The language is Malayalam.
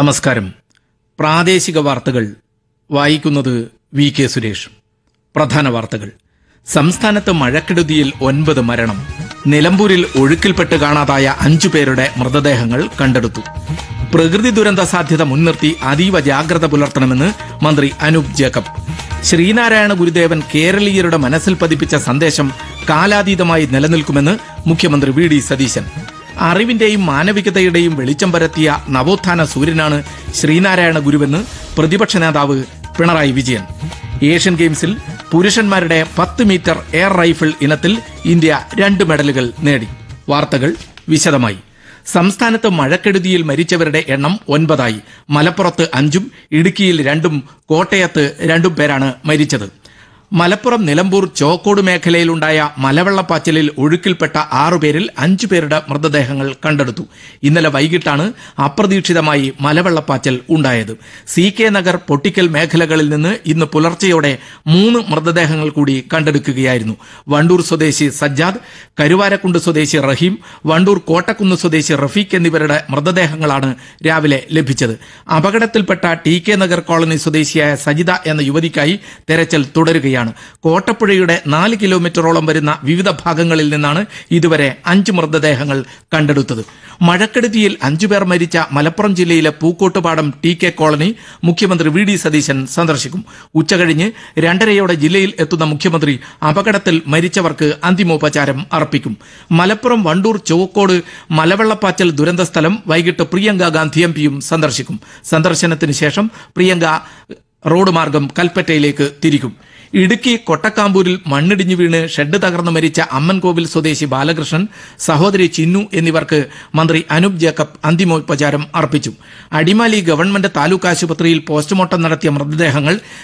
നമസ്കാരം പ്രാദേശിക വാർത്തകൾ വായിക്കുന്നത് വി കെ സുരേഷ് പ്രധാന വാർത്തകൾ സംസ്ഥാനത്ത് മഴക്കെടുതിയിൽ ഒൻപത് മരണം നിലമ്പൂരിൽ ഒഴുക്കിൽപ്പെട്ട് കാണാതായ അഞ്ചു പേരുടെ മൃതദേഹങ്ങൾ കണ്ടെടുത്തു പ്രകൃതി ദുരന്ത സാധ്യത മുൻനിർത്തി അതീവ ജാഗ്രത പുലർത്തണമെന്ന് മന്ത്രി അനൂപ് ജേക്കബ് ശ്രീനാരായണ ഗുരുദേവൻ കേരളീയരുടെ മനസ്സിൽ പതിപ്പിച്ച സന്ദേശം കാലാതീതമായി നിലനിൽക്കുമെന്ന് മുഖ്യമന്ത്രി വി ഡി സതീശൻ അറിവിന്റെയും മാനവികതയുടെയും വെളിച്ചം പരത്തിയ നവോത്ഥാന സൂര്യനാണ് ശ്രീനാരായണ ഗുരുവെന്ന് പ്രതിപക്ഷ നേതാവ് പിണറായി വിജയൻ ഏഷ്യൻ ഗെയിംസിൽ പുരുഷന്മാരുടെ പത്ത് മീറ്റർ എയർ റൈഫിൾ ഇനത്തിൽ ഇന്ത്യ രണ്ട് മെഡലുകൾ നേടി വാർത്തകൾ വിശദമായി സംസ്ഥാനത്ത് മഴക്കെടുതിയിൽ മരിച്ചവരുടെ എണ്ണം ഒൻപതായി മലപ്പുറത്ത് അഞ്ചും ഇടുക്കിയിൽ രണ്ടും കോട്ടയത്ത് രണ്ടും പേരാണ് മരിച്ചത് മലപ്പുറം നിലമ്പൂർ ചോക്കോട് മേഖലയിലുണ്ടായ മലവെള്ളപ്പാച്ചിലിൽ ഒഴുക്കിൽപ്പെട്ട ആറുപേരിൽ അഞ്ചു പേരുടെ മൃതദേഹങ്ങൾ കണ്ടെടുത്തു ഇന്നലെ വൈകിട്ടാണ് അപ്രതീക്ഷിതമായി മലവെള്ളപ്പാച്ചൽ ഉണ്ടായത് സി കെ നഗർ പൊട്ടിക്കൽ മേഖലകളിൽ നിന്ന് ഇന്ന് പുലർച്ചെയോടെ മൂന്ന് മൃതദേഹങ്ങൾ കൂടി കണ്ടെടുക്കുകയായിരുന്നു വണ്ടൂർ സ്വദേശി സജ്ജാദ് കരുവാരക്കുണ്ട് സ്വദേശി റഹീം വണ്ടൂർ കോട്ടക്കുന്ന് സ്വദേശി റഫീഖ് എന്നിവരുടെ മൃതദേഹങ്ങളാണ് രാവിലെ ലഭിച്ചത് അപകടത്തിൽപ്പെട്ട ടി കെ നഗർ കോളനി സ്വദേശിയായ സജിത എന്ന യുവതിക്കായി തെരച്ചിൽ തുടരുകയാണ് കോട്ടപ്പുഴയുടെ നാല് കിലോമീറ്ററോളം വരുന്ന വിവിധ ഭാഗങ്ങളിൽ നിന്നാണ് ഇതുവരെ അഞ്ച് മൃതദേഹങ്ങൾ കണ്ടെടുത്തത് മഴക്കെടുതിയിൽ അഞ്ചുപേർ മരിച്ച മലപ്പുറം ജില്ലയിലെ പൂക്കോട്ടുപാടം ടി കെ കോളനി മുഖ്യമന്ത്രി വി ഡി സതീശൻ സന്ദർശിക്കും ഉച്ചകഴിഞ്ഞ് രണ്ടരയോടെ ജില്ലയിൽ എത്തുന്ന മുഖ്യമന്ത്രി അപകടത്തിൽ മരിച്ചവർക്ക് അന്തിമോപചാരം അർപ്പിക്കും മലപ്പുറം വണ്ടൂർ ചുവക്കോട് മലവെള്ളപ്പാച്ചൽ ദുരന്ത സ്ഥലം വൈകിട്ട് പ്രിയങ്ക ഗാന്ധി എം പിയും സന്ദർശിക്കും സന്ദർശനത്തിന് ശേഷം പ്രിയങ്ക റോഡ് മാർഗം കൽപ്പറ്റയിലേക്ക് തിരിക്കും ഇടുക്കി കൊട്ടക്കാമ്പൂരിൽ മണ്ണിടിഞ്ഞു വീണ് ഷെഡ് തകർന്നു മരിച്ച അമ്മൻകോവിൽ സ്വദേശി ബാലകൃഷ്ണൻ സഹോദരി ചിന്നു എന്നിവർക്ക് മന്ത്രി അനൂപ് ജേക്കബ് അന്തിമോപചാരം അർപ്പിച്ചു അടിമാലി ഗവൺമെന്റ് താലൂക്ക് ആശുപത്രിയിൽ പോസ്റ്റ്മോർട്ടം നടത്തിയ മൃതദേഹങ്ങൾ